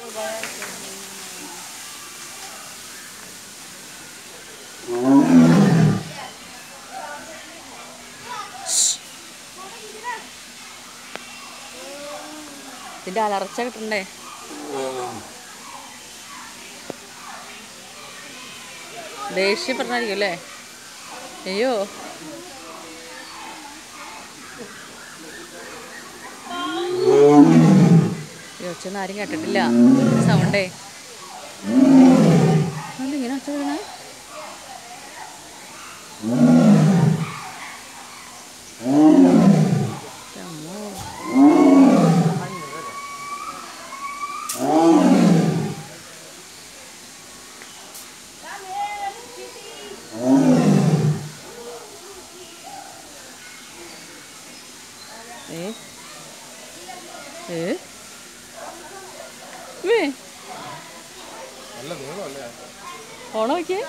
ഇതിന്റെ അലർച്ച കിട്ടണ്ടേ ദേഷ്യപ്പെടണായിരിക്കും അല്ലേ അയ്യോ ഈ ഒച്ചയൊന്നും ആരും കേട്ടിട്ടില്ല സൗണ്ടേ ഇങ്ങനെ ഒച്ച വീണേ ഏ ഏ വേ നല്ല നീളമല്ലേ ഓണ നോക്കിയേ